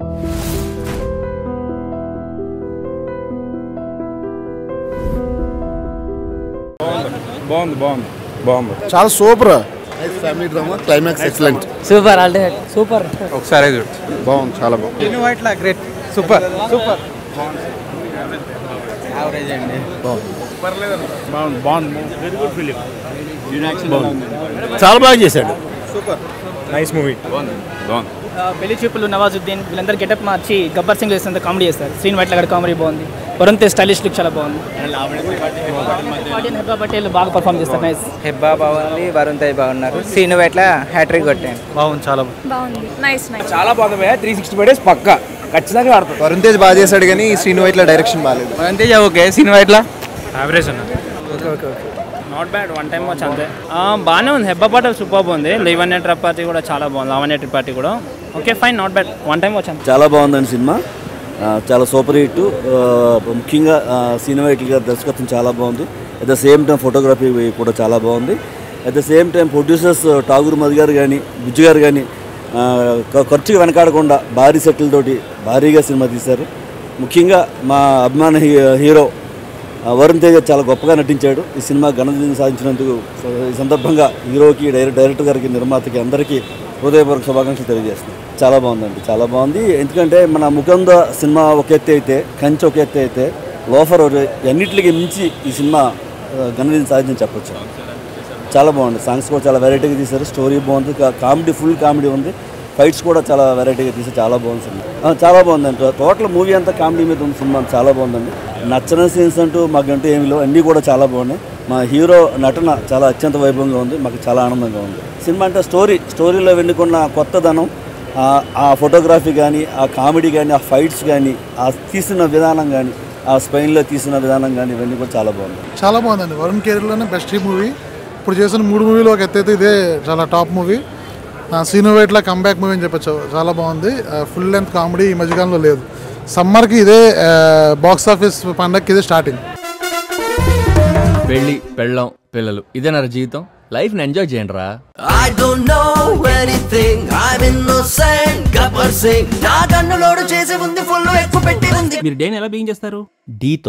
బాగుంది బాగుంది బాగుంది చాలా super family drama climax excellent super ultimate super ఒకసారి చూడు బాగుంది చాలా బాగుంది టిను వైట్ లా గ్రేట్ సూపర్ సూపర్ బాగుంది బాగుంది వెరీ గుడ్ ఫిలిం చాలా బాగా చేశాడు నైస్ మూవీ పెళ్లి చూపులు నవాజుద్దీన్ వీళ్ళందరూ గెటప్ మార్చి గబ్బర్ సింగ్ చేసినంత కామెడీ చేస్తారు శ్రీన్ వైట్ల గారి కామెడీ బాగుంది వరుణ్ తేజ్ స్టైలిష్ లుక్ చాలా బాగుంది పాటిల్ హెబ్బా పటేల్ బాగా పర్ఫామ్ చేస్తారు నైస్ హెబ్బా బాగుంది వరుణ్ తేజ్ బాగున్నారు సీను ఎట్లా హ్యాట్రిక్ కొట్టాను బాగుంది చాలా బాగుంది నైస్ నైస్ చాలా బాగుంది త్రీ సిక్స్టీ ఫైవ్ డేస్ పక్క ఖచ్చితంగా ఆడుతుంది వరుణ్ తేజ్ బాగా చేశాడు కానీ శ్రీను వైట్ల డైరెక్షన్ బాగాలేదు వరుణ్ తేజ్ ఓకే సీను ఎట్లా యావరేజ్ అన్న నాట్ బ్యాడ్ వన్ టైం వచ్చి అంతే బాగానే ఉంది హెబ్బా పాటల్ సూపర్ ఉంది లెవెన్ ట్రిపార్టీ కూడా చాలా బాగుంది లెవెన్ ట్రిపార్టీ కూడా okay fine not bad one time వచ్చాను చాలా బాగుందండి సినిమా ఆ, చాలా సూపర్ హిట్ ఆ, ముఖ్యంగా ఆ, సినిమా హిట్ గారి దర్శకత్వం చాలా బాగుంది at the same time photography కూడా చాలా బాగుంది at the same time producers Tagore Madhu గారు కానీ బుజ్జు గారు కానీ ఆ, ఖ- ఖర్చుకి వెనకాడకుండా భారీ సెట్లతోటి భారీగా సినిమా తీశారు ముఖ్యంగా మా అభిమాన హీ- హీరో ఆ, వరుణ్ తేజ చాలా గొప్పగా నటించాడు ఈ సినిమా ఘన విజయం సాధించినందుకు సో, ఈ సందర్భంగా హీరోకి డైరెక్ట్ డైరెక్టర్ గారికి నిర్మాతకి అందరికీ హృదయపూర్వక శుభాకాంక్షలు తెలియజేస్తున్నాను చాలా బాగుందండి చాలా బాగుంది ఎందుకంటే మన ముకుంద సినిమా ఒక ఎత్తి అయితే కంచె ఒక ఎత్తి అయితే లోఫర్ ఒక- అన్నిటికీ మించి ఈ సినిమా ఆ, ఘన విజయం సాధించని చెప్పొచ్చు చాలా బాగుంది సాంగ్స్ కూడా చాలా వెరైటీగా తీశారు స్టోరీ బాగుంది కా- కామెడీ ఫుల్ కామెడీ ఉంది ఫైట్స్ కూడా చాలా వెరైటీగా తీసి చాలా బాగుంది సినిమా ఆ, చాలా బాగుందండి టోటల్ మూవీ అంతా కామెడీ మీద ఉంది సినిమా చాలా బాగుందండి నచ్చని సీన్స్ అంటూ మాకంటూ ఏమి లేవు అన్నీ కూడా చాలా బాగున్నాయి మా హీరో నటన చాలా అత్యంత వైభవంగా ఉంది మాకు చాలా ఆనందంగా ఉంది సినిమా అంటే స్టోరీ స్టోరీలో వెన్నుకున్న కొత్తదనం ఆ- ఆ ఫోటోగ్రఫీ కానీ ఆ కామెడీ కానీ ఆ ఫైట్స్ కానీ ఆ తీసిన విధానం కానీ ఆ స్పెయిన్లో తీసిన విధానం కానీ ఇవన్నీ కూడా చాలా బాగుంది చాలా బాగుందండి వరుణ్ కెరీర్లోనే బెస్ట్ ఈ మూవీ ఇప్పుడు చేసిన మూడు మూవీలో ఒక ఎత్తైతే ఇదే చాలా top movie Seenu Vaitla comeback movie అని చెప్పచ్చు చాలా బాగుంది ఫుల్ లెంత్ కామెడీ ఈ మధ్యకాలంలో లేదు సమ్మర్కి ఇదే బాక్స్ ఆఫీస్ పండగకి ఇదే స్టార్టింగ్ పెళ్ళి పెళ్ళం పిల్లలు ఇదే నా జీవితం లైఫ్ ని ఎంజాయ్ చేయండి రా I don't know anything. I'm innocent. Gabbar Singh నా కన్నులోడు చేసి ఉంది ఫుల్ ఎక్కువ పెట్టి ఉంది మీరు డేని ఎలా బిగింగ్ చేస్తారు డీతో